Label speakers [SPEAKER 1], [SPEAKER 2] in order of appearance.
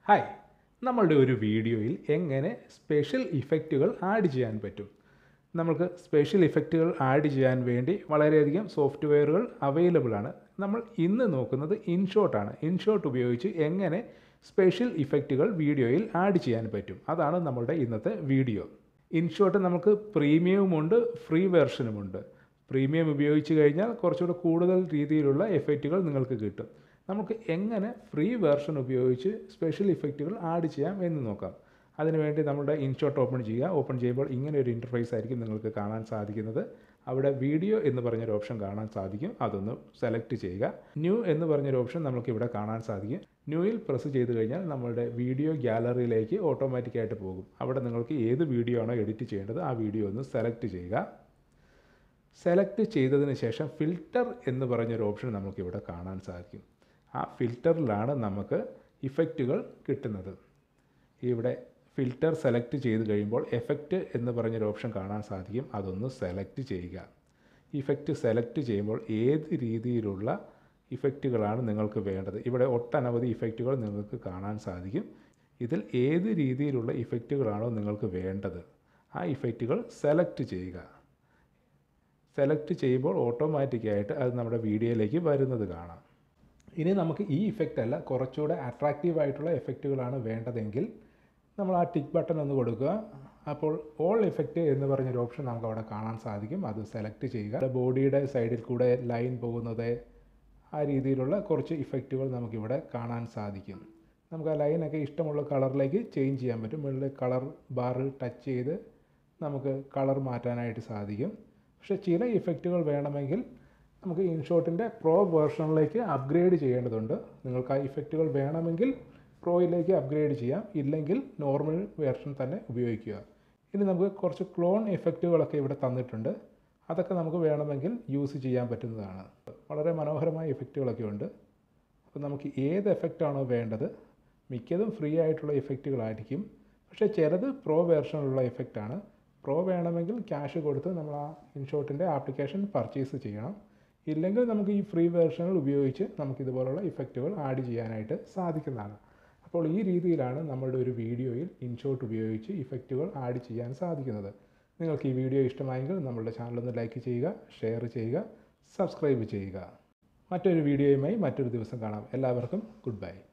[SPEAKER 1] hi നമ്മളുടെ ഒരു വീഡിയോയിൽ എങ്ങനെ സ്പെഷ്യൽ ഇഫക്റ്റുകൾ ആഡ് ചെയ്യാൻ പറ്റും നമുക്ക് സ്പെഷ്യൽ ഇഫക്റ്റുകൾ ആഡ് ചെയ്യാൻ വേണ്ടി വളരെയധികം സോഫ്റ്റ്വെയറുകൾ അവൈലബിൾ ആണ് നമ്മൾ ഇന്ന് നോക്കുന്നത് ഇൻഷോട്ടാണ് ഇൻഷോട്ട് ഉപയോഗിച്ച് എങ്ങനെ സ്പെഷ്യൽ ഇഫക്റ്റുകൾ വീഡിയോയിൽ ആഡ് ചെയ്യാൻ പറ്റും അതാണ് നമ്മളുടെ ഇന്നത്തെ വീഡിയോ ഇൻഷോട്ട് നമുക്ക് പ്രീമിയമുണ്ട് ഫ്രീ വെർഷനുമുണ്ട് പ്രീമിയം ഉപയോഗിച്ച് കഴിഞ്ഞാൽ കുറച്ചുകൂടെ കൂടുതൽ രീതിയിലുള്ള എഫക്റ്റുകൾ നിങ്ങൾക്ക് കിട്ടും നമുക്ക് എങ്ങനെ ഫ്രീ വെർഷൻ ഉപയോഗിച്ച് സ്പെഷ്യൽ ഇഫക്റ്റുകൾ ആഡ് ചെയ്യാം എന്ന് നോക്കാം അതിനുവേണ്ടി നമ്മുടെ ഇൻഷോട്ട് ഓപ്പൺ ചെയ്യുക ഓപ്പൺ ചെയ്യുമ്പോൾ ഇങ്ങനെ ഒരു ഇൻ്റർഫേസ് ആയിരിക്കും നിങ്ങൾക്ക് കാണാൻ സാധിക്കുന്നത് അവിടെ വീഡിയോ എന്ന് പറഞ്ഞൊരു ഓപ്ഷൻ കാണാൻ സാധിക്കും അതൊന്ന് സെലക്ട് ചെയ്യുക ന്യൂ എന്ന് പറഞ്ഞൊരു ഓപ്ഷൻ നമുക്ക് ഇവിടെ കാണാൻ സാധിക്കും ന്യൂയിൽ പ്രസ് ചെയ്ത് കഴിഞ്ഞാൽ നമ്മളുടെ വീഡിയോ ഗ്യാലറിയിലേക്ക് ഓട്ടോമാറ്റിക്കായിട്ട് പോകും അവിടെ നിങ്ങൾക്ക് ഏത് വീഡിയോ ആണോ എഡിറ്റ് ചെയ്യേണ്ടത് ആ വീഡിയോ ഒന്ന് സെലക്ട് ചെയ്യുക സെലക്ട് ചെയ്തതിന് ശേഷം ഫിൽറ്റർ എന്ന് പറഞ്ഞൊരു ഓപ്ഷൻ നമുക്കിവിടെ കാണാൻ സാധിക്കും ആ ഫിൽറ്ററിലാണ് നമുക്ക് ഇഫക്റ്റുകൾ കിട്ടുന്നത് ഇവിടെ ഫിൽറ്റർ സെലക്ട് ചെയ്ത് കഴിയുമ്പോൾ എഫക്റ്റ് എന്ന് പറഞ്ഞൊരു ഓപ്ഷൻ കാണാൻ സാധിക്കും അതൊന്ന് സെലക്ട് ചെയ്യുക ഇഫക്റ്റ് സെലക്ട് ചെയ്യുമ്പോൾ ഏത് രീതിയിലുള്ള ഇഫക്റ്റുകളാണ് നിങ്ങൾക്ക് വേണ്ടത് ഇവിടെ ഒട്ടനവധി ഇഫക്റ്റുകൾ നിങ്ങൾക്ക് കാണാൻ സാധിക്കും ഇതിൽ ഏത് രീതിയിലുള്ള ഇഫക്റ്റുകളാണോ നിങ്ങൾക്ക് വേണ്ടത് ആ ഇഫക്റ്റുകൾ സെലക്ട് ചെയ്യുക സെലക്ട് ചെയ്യുമ്പോൾ ഓട്ടോമാറ്റിക്കായിട്ട് അത് നമ്മുടെ വീഡിയോയിലേക്ക് വരുന്നത് കാണാം ഇനി നമുക്ക് ഈ ഇഫക്റ്റ് അല്ല കുറച്ചുകൂടെ അട്രാക്റ്റീവ് ആയിട്ടുള്ള എഫക്റ്റുകളാണ് വേണ്ടതെങ്കിൽ നമ്മൾ ആ ടിക്ക് ബട്ടൺ ഒന്ന് കൊടുക്കുക അപ്പോൾ ഓൾ എഫക്റ്റ് എന്ന് പറഞ്ഞൊരു ഓപ്ഷൻ നമുക്ക് അവിടെ കാണാൻ സാധിക്കും അത് സെലക്ട് ചെയ്യുക ബോഡിയുടെ സൈഡിൽ കൂടെ ലൈൻ പോകുന്നത് ആ രീതിയിലുള്ള കുറച്ച് ഇഫക്റ്റുകൾ നമുക്കിവിടെ കാണാൻ സാധിക്കും നമുക്ക് ആ ലൈനൊക്കെ ഇഷ്ടമുള്ള കളറിലേക്ക് ചേഞ്ച് ചെയ്യാൻ പറ്റും മുകളിൽ കളർ ബാർ ടച്ച് ചെയ്ത് നമുക്ക് കളർ മാറ്റാനായിട്ട് സാധിക്കും പക്ഷേ ചില ഇഫക്റ്റുകൾ വേണമെങ്കിൽ നമുക്ക് ഇൻഷോട്ടിൻ്റെ പ്രോ വേർഷനിലേക്ക് അപ്ഗ്രേഡ് ചെയ്യേണ്ടതുണ്ട് നിങ്ങൾക്ക് ആ ഇഫക്റ്റുകൾ വേണമെങ്കിൽ പ്രോയിലേക്ക് അപ്ഗ്രേഡ് ചെയ്യാം ഇല്ലെങ്കിൽ നോർമൽ വേർഷൻ തന്നെ ഉപയോഗിക്കുക ഇനി നമുക്ക് കുറച്ച് ക്ലോൺ എഫക്റ്റുകളൊക്കെ ഇവിടെ തന്നിട്ടുണ്ട് അതൊക്കെ നമുക്ക് വേണമെങ്കിൽ യൂസ് ചെയ്യാൻ പറ്റുന്നതാണ് വളരെ മനോഹരമായ എഫക്റ്റുകളൊക്കെ ഉണ്ട് അപ്പോൾ നമുക്ക് ഏത് എഫക്റ്റാണോ വേണ്ടത് മിക്കതും ഫ്രീ ആയിട്ടുള്ള എഫക്റ്റുകളായിരിക്കും പക്ഷേ ചിലത് പ്രോ വേർഷനിലുള്ള എഫക്റ്റാണ് പ്രോ വേണമെങ്കിൽ ക്യാഷ് കൊടുത്ത് നമ്മൾ ആ ഇൻഷോട്ടിൻ്റെ ആപ്ലിക്കേഷൻ പർച്ചേസ് ചെയ്യണം ഇല്ലെങ്കിൽ നമുക്ക് ഈ ഫ്രീ വേർഷനുകൾ ഉപയോഗിച്ച് നമുക്ക് ഇതുപോലുള്ള ഇഫക്റ്റുകൾ ആഡ് ചെയ്യാനായിട്ട് സാധിക്കുന്നതാണ് അപ്പോൾ ഈ രീതിയിലാണ് നമ്മളുടെ ഒരു വീഡിയോയിൽ ഇൻഷോട്ട് ഉപയോഗിച്ച് ഇഫക്റ്റുകൾ ആഡ് ചെയ്യാൻ സാധിക്കുന്നത് നിങ്ങൾക്ക് ഈ വീഡിയോ ഇഷ്ടമായെങ്കിൽ നമ്മളുടെ ചാനലൊന്ന് ലൈക്ക് ചെയ്യുക ഷെയർ ചെയ്യുക സബ്സ്ക്രൈബ് ചെയ്യുക മറ്റൊരു വീഡിയോയുമായി മറ്റൊരു ദിവസം കാണാം എല്ലാവർക്കും ഗുഡ് ബൈ